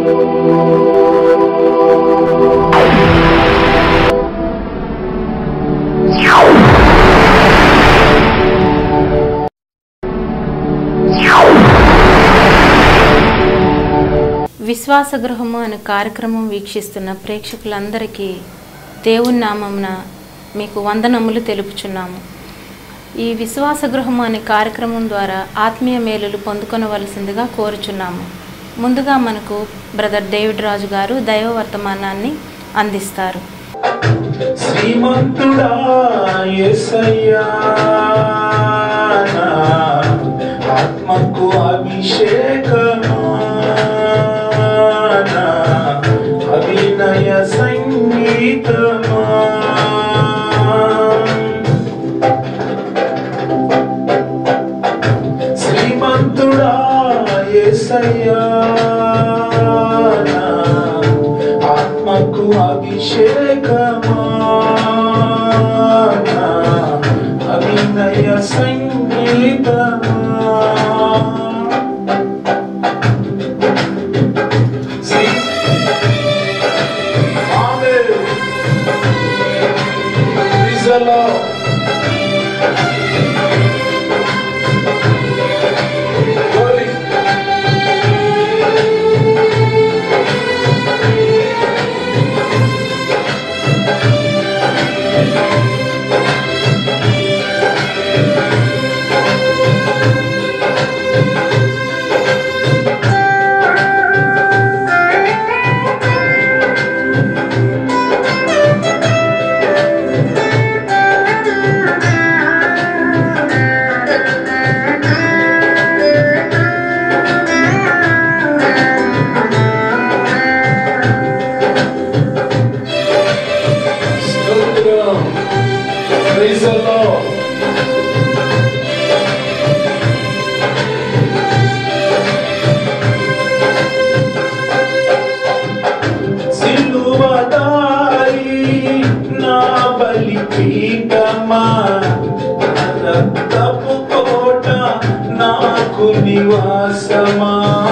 విశ్వాస గృహము అనే కార్యక్రమం వీక్షిస్తున్న ప్రేక్షకులందరికీ దేవుని నామమున మీకు వందనములు తెలుపుచున్నాము ఈ విశ్వాస గృహము అనే కార్యక్రమం ద్వారా ఆత్మీయ మేలులు పొందుకొనవలసిందిగా కోరుచున్నాము ముందుగా మనకు బ్రదర్ డేవిడ్ రాజు గారు దైవ వర్తమానాన్ని అందిస్తారు శ్రీమంతుడా యేసయ్యా నా ఆత్మకు అభిషేకమా నా అభినయ సంగీతమా శ్రీమంతుడా యేసయ్యా నా ఆత్మకు అభిషేకమా నా అభినయ సంగీతమా శ్రీ ఆమేన్ Praise the Lord. Glory. స్తోత్రం ప్రైజ్ ద లార్డ్ సిలువదారి నా బలిపీఠమా నా రక్తపు కోట నాకు నివాసమా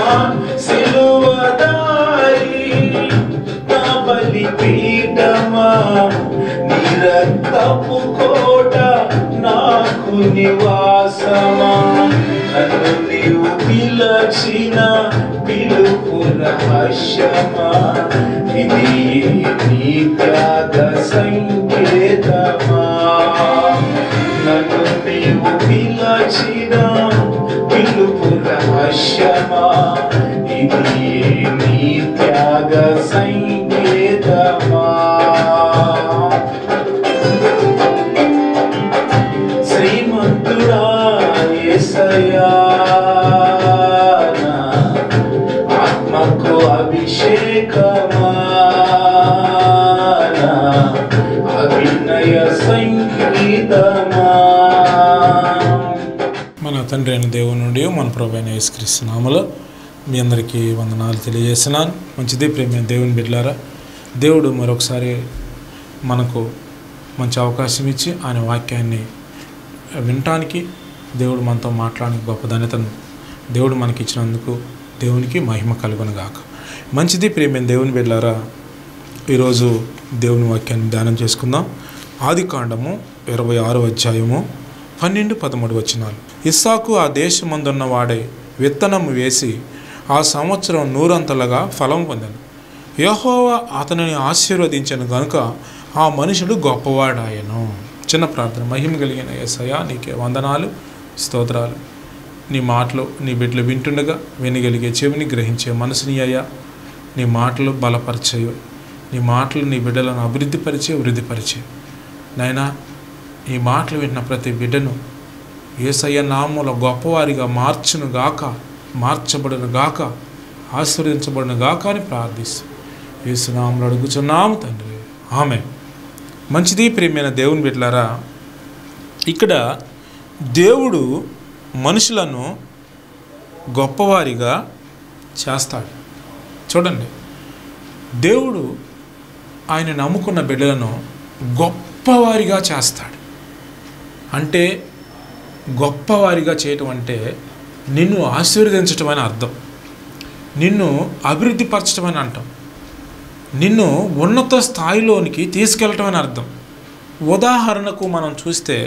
సిలువదారి నా బలిపీఠమా నీ రక్తపు కోట నాకు నివాసమా నన్ను నీవు పిలచిన పిలుపు రహస్యమా ఇది నీ త్యాగ సంకేతమా నన్ను నీవు పిలచిన పిలుపు రహస్యమా ఇది నీ త్యాగ సంకేతమా శ్రీమంతుడా యేసయ్యా నా ఆత్మకు అభిషేకమా నా అభినయ సంగీతమా మన తండ్రి అయిన దేవుని నుండి మన ప్రభు అయిన యేసుక్రీస్తునామలో మీ అందరికీ వందనాలు తెలియజేస్తున్నాను మంచిది ప్రేమ దేవుని బిడ్లారా దేవుడు మరొకసారి మనకు మంచి అవకాశం ఇచ్చి ఆయన వాక్యాన్ని వినటానికి దేవుడు మనతో మాట్లాడడానికి గొప్ప ధన్యతను దేవుడు మనకి ఇచ్చినందుకు దేవునికి మహిమ కలుగును గాక మంచిది ప్రేమ దేవుని బిడ్లారా ఈరోజు దేవుని వాక్యాన్ని ధ్యానం చేసుకుందాం ఆది కాండము ఇరవై ఆరు అధ్యాయము పన్నెండు పదమూడు వచనాలు ఇస్సాకు ఆ దేశమందున్న వాడే విత్తనము వేసి ఆ సంవత్సరం నూరంతలుగా ఫలం పొందాను యెహోవా అతనిని ఆశీర్వదించను గనుక ఆ మనుషుడు గొప్పవాడాయను చిన్న ప్రార్థన మహిమ కలిగిన ఏసయ్యా నీకే వందనాలు స్తోత్రాలు నీ మాటలు నీ బిడ్డలు వింటుండగా వినగలిగే చెవిని గ్రహించే మనసుని అయ్యా నీ మాటలు బలపరిచేయు నీ మాటలు నీ బిడ్డలను అభివృద్ధిపరిచే వృద్ధిపరిచే నాయనా ఈ మాటలు విన్న ప్రతి బిడ్డను ఏసయ్య నామముల గొప్పవారిగా మార్చును గాక మార్చబడును గాక ఆశీర్వదించబడును గాక అని ప్రార్థిస్తూ యేసునామలు అడుగుచున్నాము తండ్రి ఆమె మంచిది ప్రియమైన దేవుని బిడ్డలారా ఇక్కడ దేవుడు మనుషులను గొప్పవారిగా చేస్తాడు చూడండి దేవుడు ఆయన నమ్ముకున్న బిడ్డలను గొప్పవారిగా చేస్తాడు అంటే గొప్పవారిగా చేయటం అంటే నిన్ను ఆశీర్వదించటం అని అర్థం నిన్ను అభివృద్ధి పరచడం అని అంటాం నిన్ను ఉన్నత స్థాయిలోనికి తీసుకెళ్ళటం అని అర్థం ఉదాహరణకు మనం చూస్తే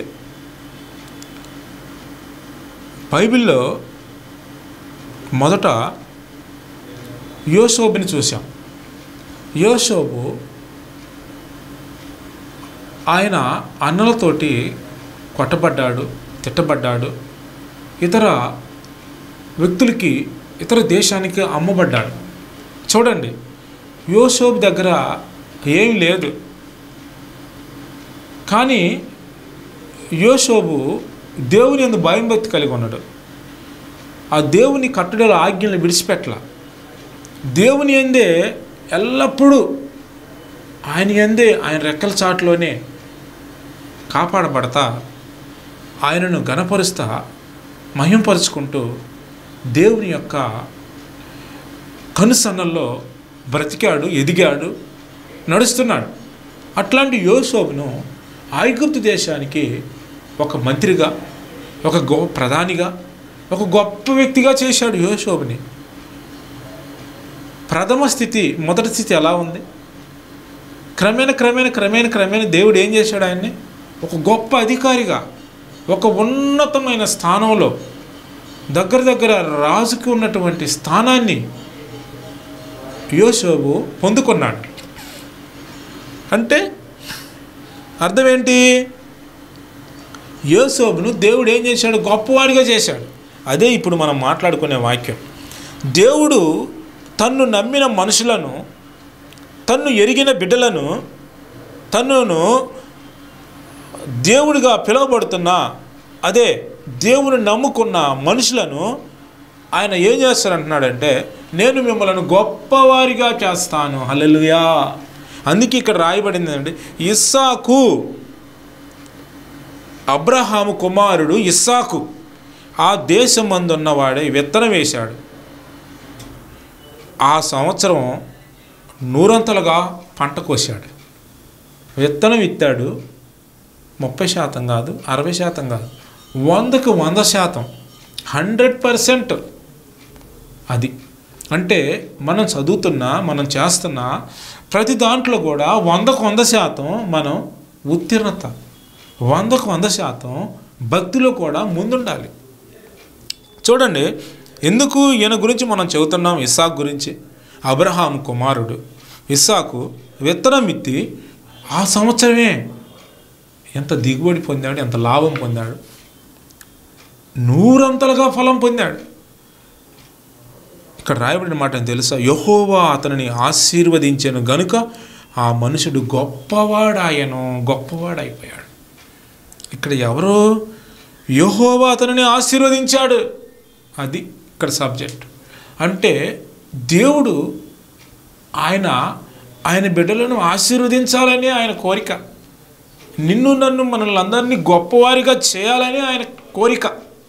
బైబిల్లో మొదట యోషోబుని చూసాం యోషోబు ఆయన అన్నలతోటి కొట్టబడ్డాడు తిట్టబడ్డాడు ఇతర వ్యక్తులకి ఇతర దేశానికి అమ్మబడ్డాడు చూడండి యోషోబు దగ్గర ఏం లేదు కానీ యోషోబు దేవుని ఎందు భయం భక్తి కలిగి ఉన్నాడు ఆ దేవుని కట్టడల ఆజ్ఞలను విడిచిపెట్టల దేవుని ఎందే ఎల్లప్పుడూ ఆయన ఎందే ఆయన రెక్కల చాటులోనే కాపాడబడతా ఆయనను గణపరుస్తా మహింపరుచుకుంటూ దేవుని యొక్క కనుసన్నల్లో బ్రతికాడు ఎదిగాడు నడుస్తున్నాడు అట్లాంటి యోసోబును ఐగుప్తు దేశానికి ఒక మంత్రిగా ఒక గొప్ప ప్రధానిగా ఒక గొప్ప వ్యక్తిగా చేశాడు యోషోబుని ప్రథమ స్థితి మొదటి స్థితి ఎలా ఉంది క్రమేణ క్రమేణ క్రమేణ క్రమేణ దేవుడు ఏం చేశాడు ఆయన్ని ఒక గొప్ప అధికారిగా ఒక ఉన్నతమైన స్థానంలో దగ్గర దగ్గర రాజుకి ఉన్నటువంటి స్థానాన్ని యోషోబు పొందుకున్నాడు అంటే అర్థం ఏంటి యోసోబును దేవుడు ఏం చేశాడు గొప్పవాడిగా చేశాడు అదే ఇప్పుడు మనం మాట్లాడుకునే వాక్యం దేవుడు తన్ను నమ్మిన మనుషులను తన్ను ఎరిగిన బిడ్డలను తన్నును దేవుడిగా పిలువబడుతున్న అదే దేవుని నమ్ముకున్న మనుషులను ఆయన ఏం చేస్తారంటున్నాడంటే నేను మిమ్మల్ని గొప్పవారిగా చేస్తాను హల్లెలూయా అందుకే ఇక్కడ రాయబడింది అండి ఇస్సాకు అబ్రహాము కుమారుడు ఇస్సాకు ఆ దేశమందున్నవాడే విత్తనం వేశాడు ఆ సంవత్సరం నూరంతలుగా పంట కోసాడు విత్తనం విత్తాడు ముప్పై శాతం కాదు అరవై శాతం కాదు వందకు వంద శాతం హండ్రెడ్ పర్సెంట్ అది అంటే మనం చదువుతున్నా మనం చేస్తున్న ప్రతి దాంట్లో కూడా వందకు వంద శాతం మనం ఉత్తీర్ణత వందకు వంద శాతం భక్తిలో కూడా ముందుండాలి చూడండి ఎందుకు ఈయన గురించి మనం చెబుతున్నాం ఇస్సాకు గురించి అబ్రహాం కుమారుడు ఇస్సాకు విత్తనం విత్తి ఆ సంవత్సరమే ఎంత దిగుబడి పొందాడు ఎంత లాభం పొందాడు నూరంతలుగా ఫలం పొందాడు ఇక్కడ రాయబడిన మాట ఏం తెలుసా యహోవా అతనిని ఆశీర్వదించాను గనుక ఆ మనుషుడు గొప్పవాడాయను గొప్పవాడైపోయాడు ఇక్కడ ఎవరు యహోవా అతనిని ఆశీర్వదించాడు అది ఇక్కడ సబ్జెక్ట్ అంటే దేవుడు ఆయన ఆయన బిడ్డలను ఆశీర్వదించాలని ఆయన కోరిక నిన్ను నన్ను మనల్ని అందరినీ గొప్పవారిగా చేయాలని ఆయన కోరిక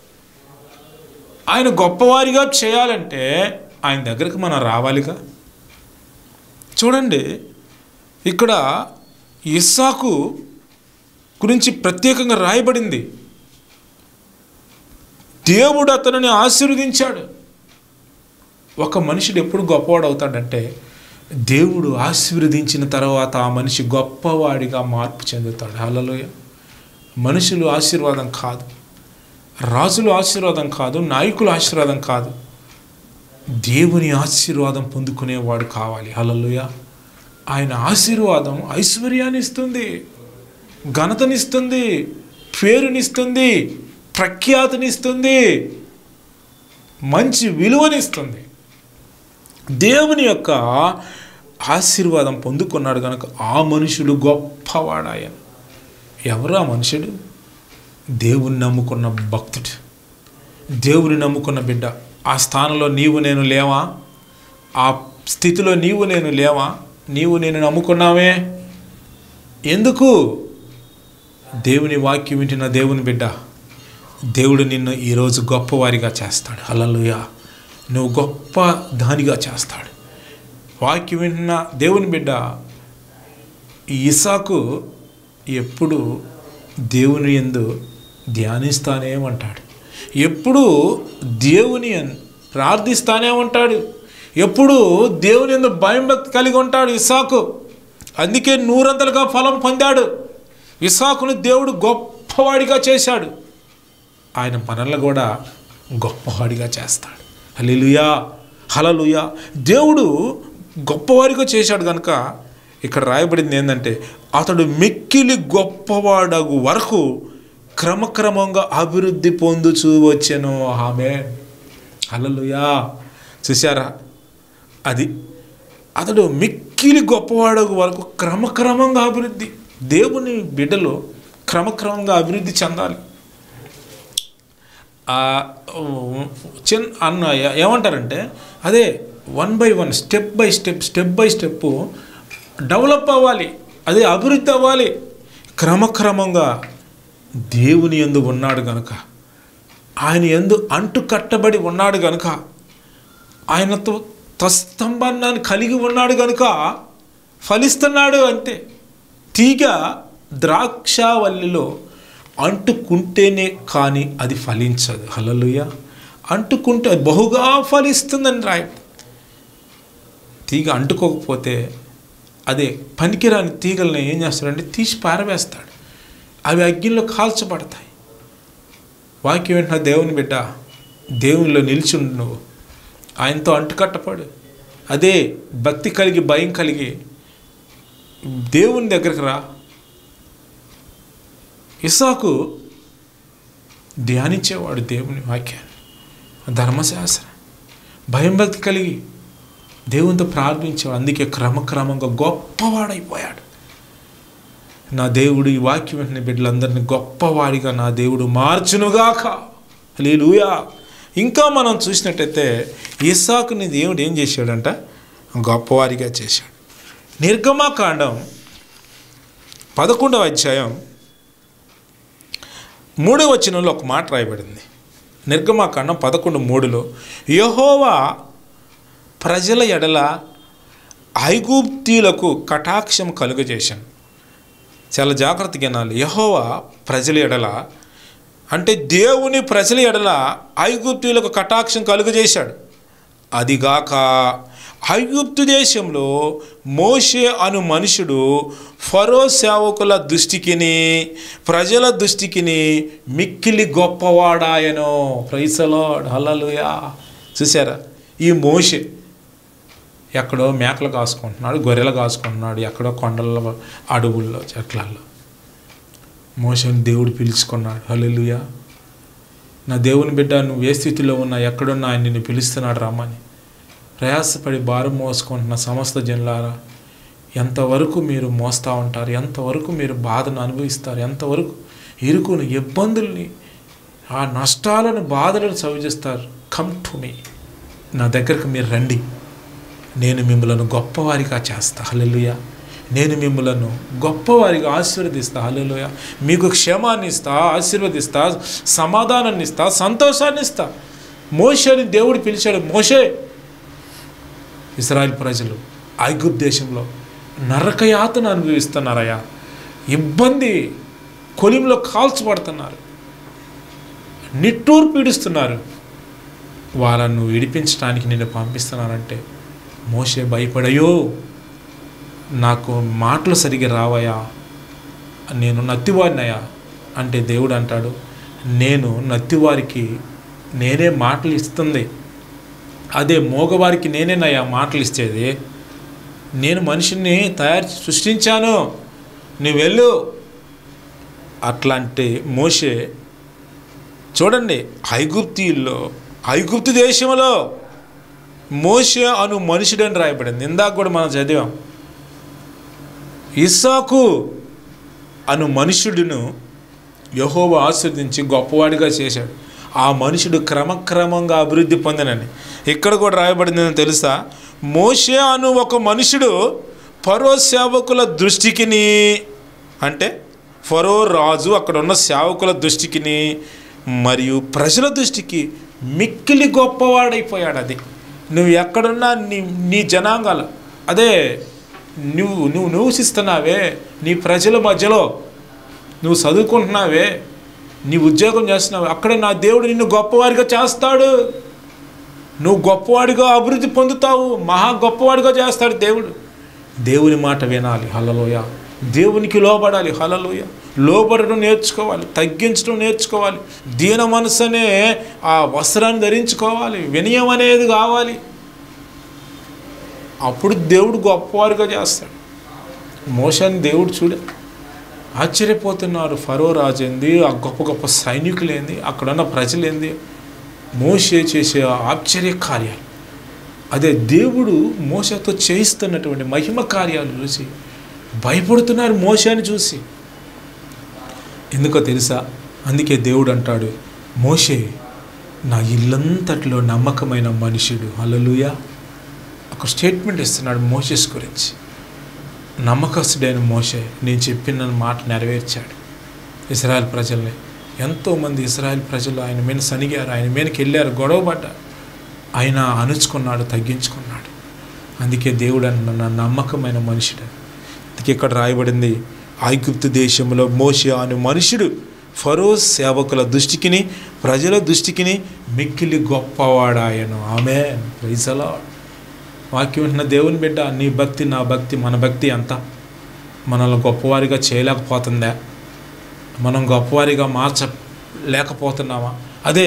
ఆయన గొప్పవారిగా చేయాలంటే ఆయన దగ్గరికి మనం రావాలిగా చూడండి ఇక్కడ ఇస్సాకు గురించి ప్రత్యేకంగా రాయబడింది దేవుడు అతనిని ఆశీర్వదించాడు ఒక మనుషుడు ఎప్పుడు గొప్పవాడు అవుతాడంటే దేవుడు ఆశీర్వదించిన తర్వాత ఆ మనిషి గొప్పవాడిగా మార్పు చెందుతాడు హల్లలోయ మనుషులు ఆశీర్వాదం కాదు రాజుల ఆశీర్వాదం కాదు నాయకుల ఆశీర్వాదం కాదు దేవుని ఆశీర్వాదం పొందుకునేవాడు కావాలి హల్లలోయ ఆయన ఆశీర్వాదం ఐశ్వర్యాన్ని ఇస్తుంది ఘనతనిస్తుంది పేరునిస్తుంది ప్రఖ్యాతినిస్తుంది మంచి విలువనిస్తుంది దేవుని యొక్క ఆశీర్వాదం పొందుకున్నాడు కనుక ఆ మనుషుడు గొప్పవాడాయన ఎవరు ఆ మనుషుడు దేవుని నమ్ముకున్న భక్తుడు దేవుని నమ్ముకున్న బిడ్డ ఆ స్థానంలో నీవు నేను లేవా ఆ స్థితిలో నీవు నేను లేవా నీవు నేను నమ్ముకున్నావే ఎందుకు దేవుని వాక్యం వింటున్న దేవుని బిడ్డ దేవుడు నిన్ను ఈరోజు గొప్పవారిగా చేస్తాడు హల్లెలూయా నువ్వు గొప్ప దానిగా చేస్తాడు వాక్యం వింటున్న దేవుని బిడ్డ ఈ ఇసాకు ఎప్పుడు దేవుని ఎందు ధ్యానిస్తానే ఉంటాడు ఎప్పుడు దేవుని ఎన్- ప్రార్థిస్తానే ఉంటాడు ఎప్పుడు దేవుని ఎందు భయం భక్తి కలిగి ఉంటాడు ఇసాకు అందుకే నూరంతలుగా ఫలం పొందాడు ఇసాకును దేవుడు గొప్పవాడిగా చేశాడు ఆయన మనల్ని కూడా గొప్పవాడిగా చేస్తాడు హలిలుయా హలలుయా దేవుడు గొప్పవాడిగా చేశాడు కనుక ఇక్కడ రాయబడింది ఏంటంటే అతడు మిక్కిలి గొప్పవాడగు వరకు క్రమక్రమంగా అభివృద్ధి పొందుచూ వచ్చాను ఆమె హలలుయా చూసారా అది అతడు మిక్కిలి గొప్పవాడగు వరకు క్రమక్రమంగా అభివృద్ధి దేవుని బిడ్డలు క్రమక్రమంగా అభివృద్ధి చెందాలి ఆ, చిన్ అన్న ఏ- ఏమంటారంటే అదే one by one step by step step by step develop అవ్వాలి అదే అభివృద్ధి అవ్వాలి క్రమక్రమంగా దేవుని ఎందు ఉన్నాడు గనుక ఆయన ఎందు అంటు కట్టబడి ఉన్నాడు గనుక ఆయనతో తస్తంభాన్ని కలిగి ఉన్నాడు గనుక ఫలిస్తున్నాడు అంతే తీగ ద్రాక్షావల్లిలో అంటుకుంటేనే కానీ అది ఫలించదు హలలుయ అంటుకుంటే అది బహుగా ఫలిస్తుందని రాయ తీగ అంటుకోకపోతే అదే పనికిరాని తీగలను ఏం చేస్తాడంటే తీసి పారవేస్తాడు అవి అగ్గిలో కాల్చబడతాయి వాక్యం ఏంటన్నా దేవుని బిడ్డ దేవునిలో నిలిచుండు నువ్వు ఆయనతో అంటుకట్టపడు అదే భక్తి కలిగి భయం కలిగి దేవుని దగ్గరికి రా ఇసాకు ధ్యానించేవాడు దేవుని వాక్యాన్ని ధర్మశాస్త్రం భయం భక్తి కలిగి దేవునితో ప్రార్థించేవాడు అందుకే క్రమక్రమంగా గొప్పవాడైపోయాడు నా దేవుడు ఈ వాక్యం వెంటనే బిడ్డలందరినీ గొప్పవాడిగా నా దేవుడు మార్చునుగాక లేలుయా ఇంకా మనం చూసినట్టయితే ఇసాకుని దేవుడు ఏం చేశాడంట గొప్పవారిగా చేశాడు నిర్గమాకాండం పదకొండవ అధ్యాయం మూడవ వచనంలో ఒక మాట రాయబడింది నిర్గమాకాండం పదకొండు మూడులో యహోవా ప్రజల ఎడల ఐగుప్తీలకు కటాక్షం కలుగజేశాను చాలా జాగ్రత్తగా వినాలి యహోవా ప్రజల ఎడల అంటే దేవుని ప్రజల ఎడల ఐగుప్తీయులకు కటాక్షం కలుగజేశాడు అదిగాక ఐగుప్తు దేశంలో మోషే అను మనుషుడు ఫరో సేవకుల దృష్టికిని ప్రజల దృష్టికిని మిక్కిలి గొప్పవాడాయనో ప్రైసలో హల్లలుయా చూసారా ఈ మోషే ఎక్కడో మేకలు కాసుకుంటున్నాడు గొర్రెలు కాసుకుంటున్నాడు ఎక్కడో కొండల్లో అడవుల్లో చెట్లల్లో మోషన్ దేవుడు పిలుచుకున్నాడు హల్లెలూయా నా దేవుని బిడ్డ నువ్వు ఏ స్థితిలో ఉన్నా ఎక్కడున్నా ఆయన నిన్ను పిలుస్తున్నాడు రమ్మని ప్రయాసపడి భారం మోసుకుంటున్న సమస్త జనులారా ఎంతవరకు మీరు మోస్తూ ఉంటారు ఎంతవరకు మీరు బాధను అనుభవిస్తారు ఎంతవరకు ఇరుకుని ఇబ్బందుల్ని ఆ నష్టాలను బాధలను చవిచేస్తారు కమ్ టు మీ నా దగ్గరకు మీరు రండి నేను మిమ్మలను గొప్పవారిగా చేస్తా హల్లెలూయా నేను మిమ్మలను గొప్పవారిగా ఆశీర్వదిస్తా హల్లెలూయా మీకు క్షేమాన్ని ఇస్తా ఆశీర్వదిస్తా సమాధానాన్ని ఇస్తా సంతోషాన్ని ఇస్తా మోషేని దేవుడు పిలిచాడు మోషే ఇస్రాయల్ ప్రజలు ఐగుప్ దేశంలో నరకయాతను అనుభవిస్తున్నారయ్యా ఇబ్బంది కొలింలో కాల్చబడుతున్నారు నిట్టూరు పీడిస్తున్నారు వాళ్ళను విడిపించడానికి నేను పంపిస్తున్నానంటే మోసే భయపడయో నాకు మాటలు సరిగ్గా రావయా నేను నత్తివాడినయా అంటే దేవుడు అంటాడు నేను నత్తివారికి నేనే మాటలు ఇస్తుంది అదే మోగవారికి నేనేనయ్యా మాటలు ఇచ్చేది నేను మనిషిని తయారు సృష్టించాను నువ్వు వెళ్ళు అట్లాంటి మోషే చూడండి ఐగుప్తీయుల్లో ఐగుప్తు దేశంలో మోషే అను మనుషుడని రాయబడింది ఇందాక కూడా మనం చదివాం ఇస్సాకు అను మనుషుడును యహోవ ఆస్వాదించి గొప్పవాడిగా చేశాడు ఆ మనుషుడు క్రమక్రమంగా అభివృద్ధి పొందినని ఇక్కడ కూడా రాయబడిందని తెలుసా మోషే అను ఒక మనుషుడు ఫరో సేవకుల దృష్టికిని అంటే ఫరో రాజు అక్కడ ఉన్న సేవకుల దృష్టికిని మరియు ప్రజల దృష్టికి మిక్కిలి గొప్పవాడైపోయాడు అది నువ్వు ఎక్కడున్నా నీ నీ జనాంగాలు అదే నువ్వు నువ్వు నివసిస్తున్నావే నీ ప్రజల మధ్యలో నువ్వు చదువుకుంటున్నావే నీ ఉద్యోగం చేస్తున్నావు అక్కడే నా దేవుడు నిన్ను గొప్పవారిగా చేస్తాడు నువ్వు గొప్పవాడిగా అభివృద్ధి పొందుతావు మహా గొప్పవాడిగా చేస్తాడు దేవుడు దేవుని మాట వినాలి హలలోయ దేవునికి లోబడాలి హలలోయ లోబడడం నేర్చుకోవాలి తగ్గించడం నేర్చుకోవాలి దీన మనసనే ఆ వస్త్రాన్ని ధరించుకోవాలి వినయం అనేది కావాలి అప్పుడు దేవుడు గొప్పవారిగా చేస్తాడు మోసాన్ని దేవుడు చూడ ఆశ్చర్యపోతున్నారు ఫరో రాజు ఏంది ఆ గొప్ప గొప్ప సైనికులేంది అక్కడున్న ప్రజలేంది మోసే చేసే ఆశ్చర్య కార్యాలు అదే దేవుడు మోసతో చేయిస్తున్నటువంటి మహిమ కార్యాలు చూసి భయపడుతున్నారు మోసాన్ని చూసి ఎందుకో తెలుసా అందుకే దేవుడు అంటాడు మోషే నా ఇల్లంతట్లో నమ్మకమైన మనుషుడు హల్లెలూయా ఒక స్టేట్మెంట్ ఇస్తున్నాడు మోసెస్ గురించి నమ్మకస్తుడైన మోషే నేను చెప్పిన మాట నెరవేర్చాడు ఇస్రాయల్ ప్రజల్ని ఎంతోమంది ఇస్రాయల్ ప్రజలు ఆయన మీద సనిగారు ఆయన మీదకి వెళ్ళారు గొడవ పడ్డారు ఆయన అణుచుకున్నాడు తగ్గించుకున్నాడు అందుకే దేవుడు అన్న నా నమ్మకమైన మనుషుడు అందుకే ఇక్కడ రాయబడింది ఐగుప్తు దేశంలో మోషే అను మనుషుడు ఫరో సేవకుల దృష్టికిని ప్రజల దృష్టికిని మిక్కిలి గొప్పవాడాయను ఆమె ప్రైజలా వాక్యం వింటున్న దేవుని బిడ్డ నీ భక్తి నా భక్తి మన భక్తి ఎంత మనల్ని గొప్పవారిగా చేయలేకపోతుందా మనం గొప్పవారిగా మార్చ లేకపోతున్నామా అదే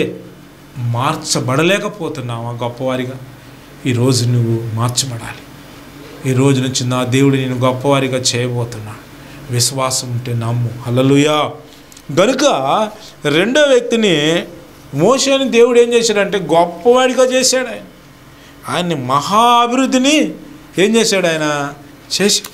మార్చబడలేకపోతున్నావా గొప్పవారిగా ఈరోజు నువ్వు మార్చబడాలి ఈ రోజు నుంచి నా దేవుడు నేను గొప్పవారిగా చేయబోతున్నాను విశ్వాసం ఉంటే నమ్ము హల్లలుయా గనుక రెండో వ్యక్తిని మోషని దేవుడు ఏం చేశాడంటే గొప్పవాడిగా చేశాడు ఆయన ఆయన్ని మహా అభివృద్ధిని ఏం చేశాడు ఆయన చేసి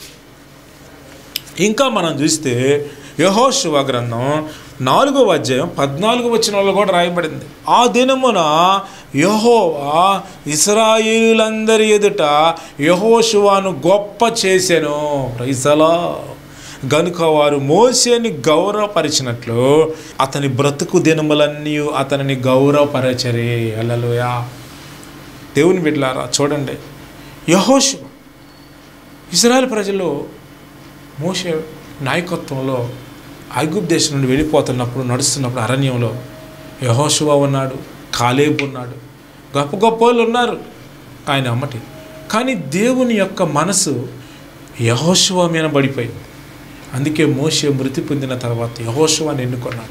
ఇంకా మనం చూస్తే యహోశివ గ్రంథం నాలుగవ అధ్యాయం పద్నాలుగు వచ్చిన వాళ్ళు కూడా రాయబడింది ఆ దినమున యహోవా ఇస్రాయేలులందరి ఎదుట యహోశివాను గొప్ప చేసెను రైసలా గనుక వారు మోసేని గౌరవపరిచినట్లు అతని బ్రతుకు దినములన్నీ అతనిని గౌరవపరచరే అల్లలుయా దేవుని బిడ్డలారా చూడండి యహోశివ ఇజ్రాయెల్ ప్రజలు మోషే నాయకత్వంలో ఐగుప్ దేశం నుండి వెళ్ళిపోతున్నప్పుడు నడుస్తున్నప్పుడు అరణ్యంలో యహోశివ ఉన్నాడు కాలేబు ఉన్నాడు గొప్ప గొప్ప వాళ్ళు ఉన్నారు ఆయన అమ్మటి కానీ దేవుని యొక్క మనసు యహోశివ మీద పడిపోయింది అందుకే మోషే మృతి పొందిన తర్వాత యహోశివాని ఎన్నుకున్నాడు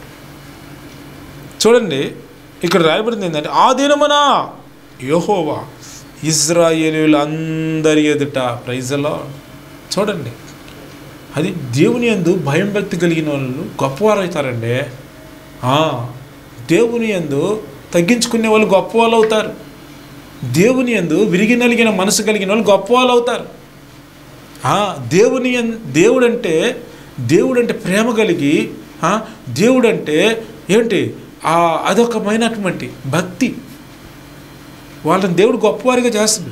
చూడండి ఇక్కడ రాయబడింది ఏంటంటే ఆ దినమున యహోవా ఇజ్రాయేలీలందరి ఎదుట ప్రైజలో చూడండి అది దేవుని యందు భయం భక్తి కలిగిన వాళ్ళు గొప్పవారు అవుతారండి ఆ, దేవుని యందు తగ్గించుకునే వాళ్ళు గొప్పవాళ్ళు అవుతారు దేవుని యందు విరిగి నలిగిన మనసు కలిగిన వాళ్ళు గొప్పవాళ్ళు అవుతారు ఆ, దేవుని యం- దేవుడంటే దేవుడంటే ప్రేమ కలిగి ఆ, దేవుడంటే ఏంటి ఆ, అదొకమైనటువంటి భక్తి వాళ్ళని దేవుడు గొప్పవారిగా చేస్తుంది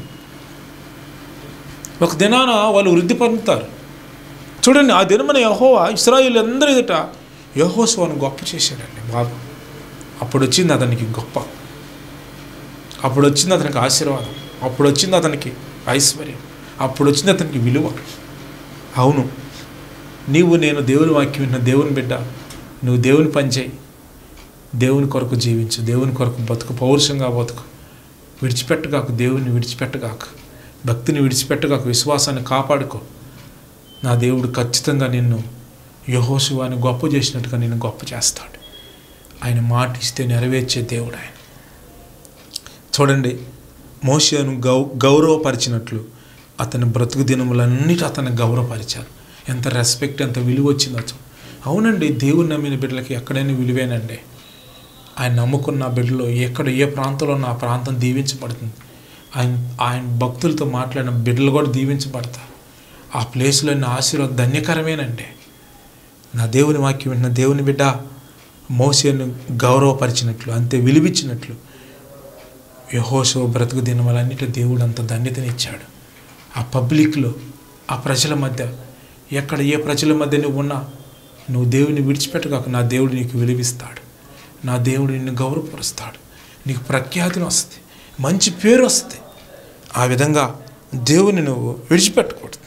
ఒక దినాన వాళ్ళు వృద్ధి పొందుతారు చూడండి ఆ దినమన యహోవా ఇస్రాయిల్ అందరి ఎదుట యహోస్వాను గొప్ప చేశాడండి బాబు అప్పుడు వచ్చింది అతనికి గొప్ప అప్పుడు వచ్చింది అతనికి ఆశీర్వాదం అప్పుడు వచ్చింది అతనికి ఐశ్వర్యం అప్పుడు వచ్చింది అతనికి విలువ అవును నీవు నేను దేవుని వాక్యం విన్న దేవుని బిడ్డ నువ్వు దేవుని పని చేయి దేవుని కొరకు జీవించు దేవుని కొరకు బతుకు పౌరుషంగా బతుకు విడిచిపెట్టగాకు దేవుని విడిచిపెట్టగాకు భక్తిని విడిచిపెట్టగాకు విశ్వాసాన్ని కాపాడుకో నా దేవుడు ఖచ్చితంగా నిన్ను యహోశివాని గొప్ప చేసినట్టుగా నిన్ను గొప్ప చేస్తాడు ఆయన మాట ఇస్తే నెరవేర్చే దేవుడు ఆయన చూడండి మోషను గౌ గౌరవపరిచినట్లు అతని బ్రతుకు దినములన్నిటి అతన్ని గౌరవపరిచారు ఎంత రెస్పెక్ట్ ఎంత విలువ వచ్చిందో చూ అవునండి దేవుని నమ్మిన బిడ్డలకి ఎక్కడైనా విలువేనండి ఆయన నమ్ముకున్న బిడ్డలో ఎక్కడ ఏ ప్రాంతంలో ఉన్న ఆ ప్రాంతం దీవించబడుతుంది ఆయన ఆయన భక్తులతో మాట్లాడిన బిడ్డలు కూడా దీవించబడతారు ఆ ప్లేస్లో ఉన్న ఆశీర్వాద ధన్యకరమేనండి నా దేవుని వాక్యం విన్న దేవుని బిడ్డ మోసేను గౌరవపరిచినట్లు అంతే విలువిచ్చినట్లు యహోశో బ్రతుకు దినములన్నిటి దేవుడు అంత ధన్యతనిచ్చాడు ఆ పబ్లిక్లో ఆ ప్రజల మధ్య ఎక్కడ ఏ ప్రజల మధ్య నువ్వు ఉన్నా నువ్వు దేవుని విడిచిపెట్టగాక నా దేవుడు నీకు విలువిస్తాడు నా దేవుడు నిన్ను గౌరవపరుస్తాడు నీకు ప్రఖ్యాతిని వస్తుంది మంచి పేరు వస్తుంది ఆ విధంగా దేవుని నువ్వు విడిచిపెట్టకూడదు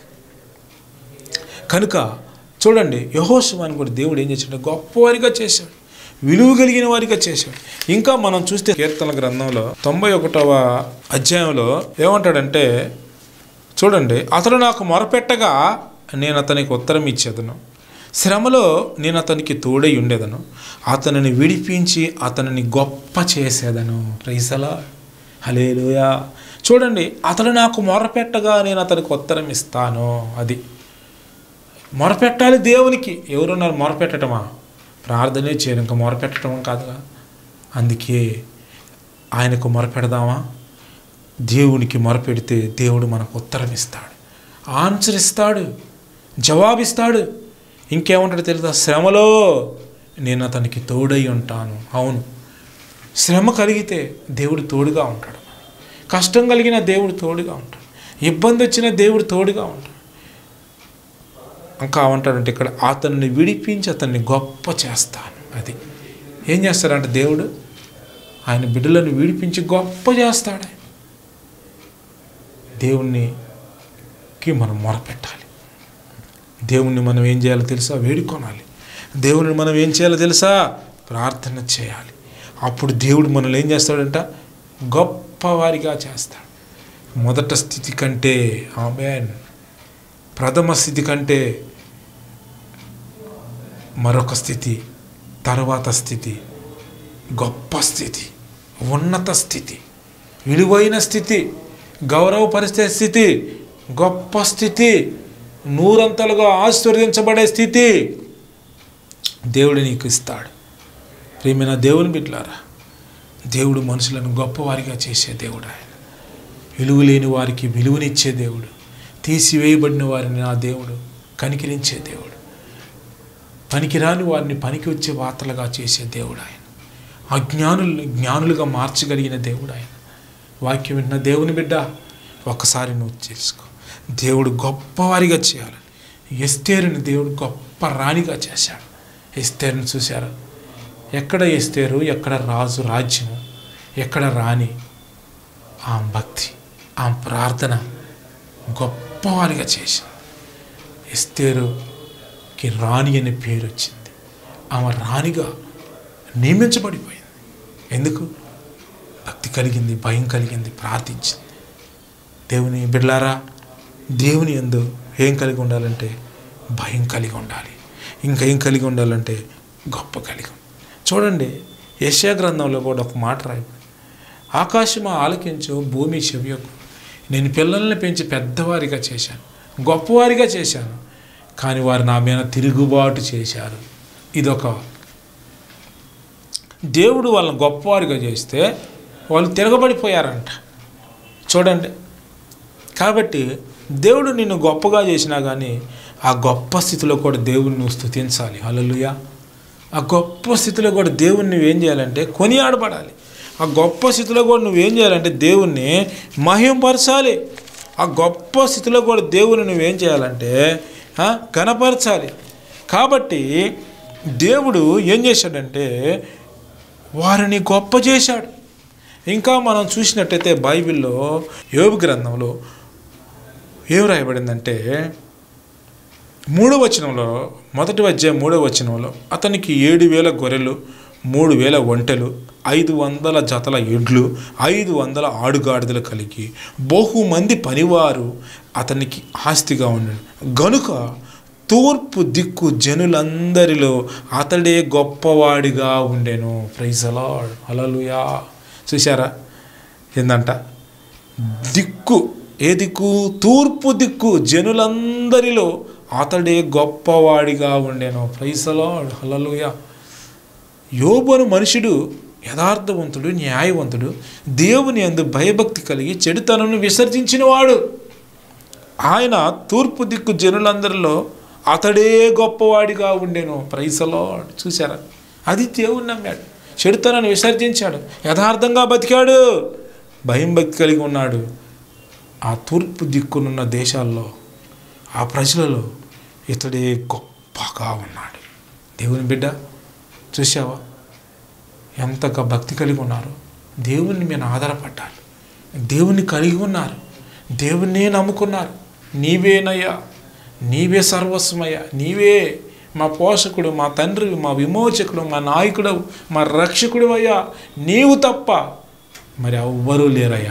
కనుక చూడండి యహోశవాన్ని కూడా దేవుడు ఏం చేశాడు గొప్పవారిగా చేశాడు విలువ కలిగిన వారిగా చేశాడు ఇంకా మనం చూస్తే కీర్తన గ్రంథంలో తొంభై ఒకటవ అధ్యాయంలో ఏమంటాడంటే చూడండి అతడు నాకు మొరపెట్టగా నేను అతనికి ఉత్తరం ఇచ్చేదను శ్రమలో నేను అతనికి తోడై ఉండేదను అతనిని విడిపించి అతనిని గొప్ప చేసేదను రైసలా హలేలుయా చూడండి అతడు నాకు మొరపెట్టగా నేను అతనికి ఉత్తరం ఇస్తాను అది మొరపెట్టాలి దేవునికి ఎవరున్నారు మొరపెట్టడమా ప్రార్థనే చేయను ఇంకా మొరపెట్టడం కాదుగా అందుకే ఆయనకు మొరపెడదామా దేవునికి మొరపెడితే దేవుడు మనకు ఉత్తరం ఇస్తాడు ఆన్సర్ ఇస్తాడు జవాబిస్తాడు ఇంకేమంటాడు తెలుసా శ్రమలో నేను అతనికి తోడై ఉంటాను అవును శ్రమ కలిగితే దేవుడు తోడుగా ఉంటాడు కష్టం కలిగిన దేవుడు తోడుగా ఉంటాడు ఇబ్బంది వచ్చిన దేవుడు తోడుగా ఉంటాడు ఇంకా ఏమంటాడంటే ఇక్కడ అతన్ని విడిపించి అతన్ని గొప్ప చేస్తాను అది ఏం చేస్తాడంటే దేవుడు ఆయన బిడ్డలను విడిపించి గొప్ప చేస్తాడు ఆయన. దేవునికి మనం మొరపెట్టాలి దేవుణ్ణి మనం ఏం చేయాలో తెలుసా వేడుకోనాలి దేవుని మనం ఏం చేయాలో తెలుసా ప్రార్థన చేయాలి అప్పుడు దేవుడు మనల్ని ఏం చేస్తాడంట గొప్పవారిగా చేస్తాడు మొదట స్థితి కంటే ఆమెన్ ప్రథమ స్థితి కంటే మరొక స్థితి తర్వాత స్థితి గొప్ప స్థితి ఉన్నత స్థితి విలువైన స్థితి గౌరవపరిచే స్థితి గొప్ప స్థితి నూరంతలుగా ఆశీర్వదించబడే స్థితి దేవుడు నీకు ఇస్తాడు ప్రియమైన దేవుని బిడ్డలారా దేవుడు మనుషులను గొప్పవారిగా చేసే దేవుడు ఆయన విలువ లేని వారికి విలువనిచ్చే దేవుడు తీసివేయబడిన వారిని నా దేవుడు కనికరించే దేవుడు పనికిరాని వారిని పనికి వచ్చే పాత్రలుగా చేసే దేవుడు ఆయన అజ్ఞానుల్ని జ్ఞానులుగా మార్చగలిగిన దేవుడు ఆయన వాక్యం విన్న దేవుని బిడ్డ ఒక్కసారి నువ్వు తెలుసుకో దేవుడు గొప్పవారిగా చేయాలని ఎస్తేరుని దేవుడు గొప్ప రాణిగా చేశాడు ఎస్తేరుని చూశారు ఎక్కడ ఎస్తేరు ఎక్కడ రాజు రాజ్యము ఎక్కడ రాణి ఆమె భక్తి ఆమె ప్రార్థన గొప్పవారిగా చేసింది ఎస్తేరుకి రాణి అనే పేరు వచ్చింది ఆమె రాణిగా నియమించబడిపోయింది ఎందుకు భక్తి కలిగింది భయం కలిగింది ప్రార్థించింది దేవుని బిడ్లారా దేవుని ఎందు ఏం కలిగి ఉండాలంటే భయం కలిగి ఉండాలి ఇంకా ఏం కలిగి ఉండాలంటే గొప్ప కలిగి ఉండాలి. చూడండి యశా గ్రంథంలో కూడా ఒక మాట రాయి ఆకాశమా ఆలకించు భూమి చెవియకు నేను పిల్లల్ని పెంచి పెద్దవారిగా చేశాను గొప్పవారిగా చేశాను కానీ వారు నా మీద తిరుగుబాటు చేశారు ఇదొక దేవుడు వాళ్ళని గొప్పవారిగా చేస్తే వాళ్ళు తిరగబడిపోయారంట చూడండి కాబట్టి దేవుడు నిన్ను గొప్పగా చేసినా కానీ ఆ గొప్ప స్థితిలో కూడా దేవుడిని నువ్వు స్థుతించాలి హల్లెలూయా ఆ గొప్ప స్థితిలో కూడా దేవుణ్ణి నువ్వేం చేయాలంటే కొనియాడబడాలి ఆ గొప్ప స్థితిలో కూడా నువ్వేం చేయాలంటే దేవుణ్ణి మహింపరచాలి ఆ గొప్ప స్థితిలో కూడా దేవుని నువ్వేం చేయాలంటే ఆ, కనపరచాలి కాబట్టి దేవుడు ఏం చేశాడంటే వారిని గొప్ప చేశాడు ఇంకా మనం చూసినట్టయితే బైబిల్లో యోబు గ్రంథంలో ఏం రాయబడిందంటే మూడవ వచనంలో మొదటి అధ్యాయం మూడవ వచనంలో అతనికి ఏడు వేల గొర్రెలు మూడు వేల ఒంటెలు ఐదు వందల జతల ఎడ్లు ఐదు వందల ఆడుగాడిదలు కలిగి బహుమంది పనివారు అతనికి ఆస్తిగా ఉండను గనుక తూర్పు దిక్కు జనులందరిలో అతడే గొప్పవాడిగా ఉండెను ప్రైజలాడ్ అలలుయా చూసారా ఏందంట దిక్కు ఏ దిక్కు తూర్పు దిక్కు జనులందరిలో అతడే గొప్పవాడిగా ఉండెను ప్రైసలాడ్ హలలుయ యోబను మనుషుడు యథార్థవంతుడు న్యాయవంతుడు దేవుని అందు భయభక్తి కలిగి చెడుతనను విసర్జించినవాడు ఆయన తూర్పు దిక్కు జనులందరిలో అతడే గొప్పవాడిగా ఉండెను ప్రైసలాడ్ చూసారా అది దేవుని నమ్మాడు చెడుతనను విసర్జించాడు యథార్థంగా బతికాడు భయం భక్తి కలిగి ఉన్నాడు ఆ తూర్పు దిక్కునున్న దేశాల్లో ఆ ప్రజలలో ఇతడే గొప్పగా ఉన్నాడు దేవుని బిడ్డ చూసావా ఎంతగా భక్తి కలిగి ఉన్నారు దేవుని మీద ఆధారపడ్డారు దేవుని కలిగి ఉన్నారు దేవుణ్ణే నమ్ముకున్నారు నీవేనయ్యా నీవే సర్వస్వమయ్యా నీవే మా పోషకుడు మా తండ్రి మా విమోచకుడు మా నాయకుడు మా రక్షకుడు అయ్యా నీవు తప్ప మరి ఎవ్వరూ లేరయ్యా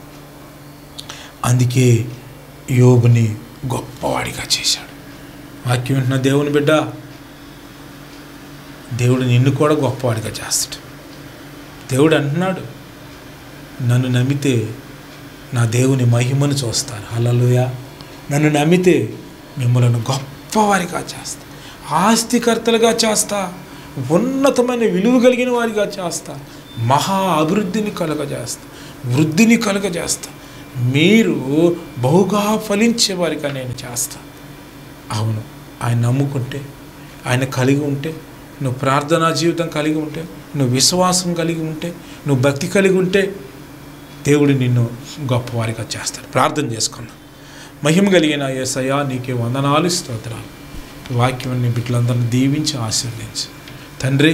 అందుకే యోబుని గొప్పవాడిగా చేశాడు వాక్యం వింటున్న దేవుని బిడ్డ దేవుడు నిన్ను కూడా గొప్పవాడిగా చేస్తాడు దేవుడు అంటున్నాడు నన్ను నమ్మితే నా దేవుని మహిమను చూస్తాను హల్లెలూయా నన్ను నమ్మితే మిమ్మల్ని గొప్పవారిగా చేస్తా ఆస్తికర్తలుగా చేస్తా ఉన్నతమైన విలువ కలిగిన వారిగా చేస్తా మహా అభివృద్ధిని కలుగజేస్తా వృద్ధిని కలుగజేస్తా మీరు బహుగా ఫలించే వారిగా నేను చేస్తా అవును ఆయన నమ్ముకుంటే ఆయన కలిగి ఉంటే నువ్వు ప్రార్థనా జీవితం కలిగి ఉంటే నువ్వు విశ్వాసం కలిగి ఉంటే నువ్వు భక్తి కలిగి ఉంటే దేవుడు నిన్ను గొప్పవారిగా చేస్తాడు ప్రార్థన చేసుకున్నాం మహిమ కలిగిన ఏసయ్యా నీకే వందనాలు స్తోత్రాలు ఈ వాక్యాన్ని బిడ్డలందరినీ దీవించి ఆశీర్వదించి తండ్రి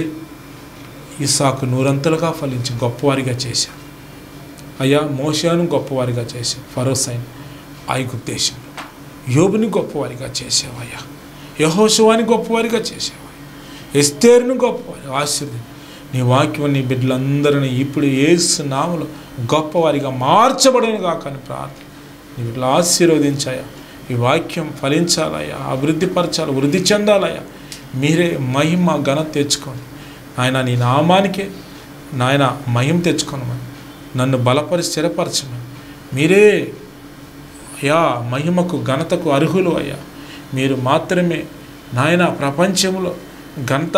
ఇసాకు నూరంతలుగా ఫలించి గొప్పవారిగా చేశావు అయ్యా మోషాను గొప్పవారిగా చేశావు ఫరోసైన్ ఐగుప్తు దేశంలో యోబుని గొప్పవారిగా చేసావు అయ్యా యహోశవాని గొప్పవారిగా చేసావు ఎస్తేరును గొప్పవారి ఆశీర్వది నీ వాక్యం నీ బిడ్డలందరినీ ఇప్పుడు ఏసు నామలో గొప్పవారిగా మార్చబడను కాక అని ప్రార్థన నీ బిడ్డలు ఆశీర్వదించాయా ఈ వాక్యం ఫలించాలయ్యా అభివృద్ధి పరచాలి వృద్ధి చెందాలయ్యా మీరే మహిమ ఘనత తెచ్చుకోండి ఆయన నీ నామానికే నాయన మహిమ తెచ్చుకోనమని నన్ను బలపరి స్థిరపరచమని మీరే అయ్యా మహిమకు ఘనతకు అర్హులు అయ్యా మీరు మాత్రమే నాయన ప్రపంచంలో ఘనత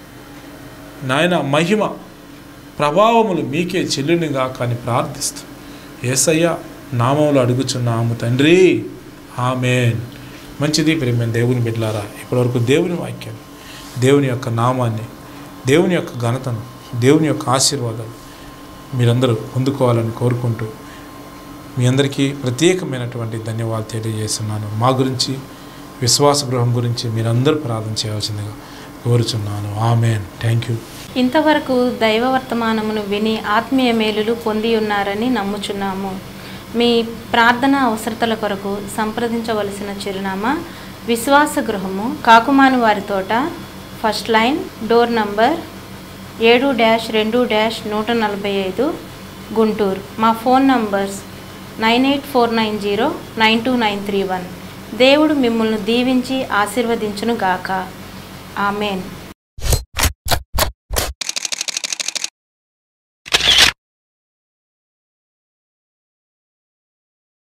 నాయన మహిమ ప్రభావములు మీకే చెల్లునిగా కానీ ప్రార్థిస్తూ ఏసయ్య నామంలో అడుగుచున్నాము తండ్రి ఆమెన్ మంచిది ప్రేమ దేవుని బిడ్డలారా ఇప్పటివరకు దేవుని వాక్యం దేవుని యొక్క నామాన్ని దేవుని యొక్క ఘనతను దేవుని యొక్క ఆశీర్వాదాలు మీరందరూ పొందుకోవాలని కోరుకుంటూ మీ అందరికీ ప్రత్యేకమైనటువంటి ధన్యవాదాలు తెలియజేస్తున్నాను మా గురించి విశ్వాస గృహం గురించి మీరందరూ ప్రార్థన చేయాల్సిందిగా కోరుచున్నాను ఆమెన్ థ్యాంక్ యూ ఇంతవరకు దైవ వర్తమానమును విని ఆత్మీయ మేలులు పొంది ఉన్నారని నమ్ముచున్నాము మీ ప్రార్థన అవసరతల కొరకు సంప్రదించవలసిన చిరునామా విశ్వాస గృహము కాకుమాని వారి తోట ఫస్ట్ లైన్ డోర్ నంబర్ ఏడు డ్యాష్ రెండు డ్యాష్ నూట నలభై ఐదు గుంటూరు మా phone numbers nine eight four nine zero nine two nine three one దేవుడు మిమ్మల్ని దీవించి ఆశీర్వదించును గాక ఆమెన్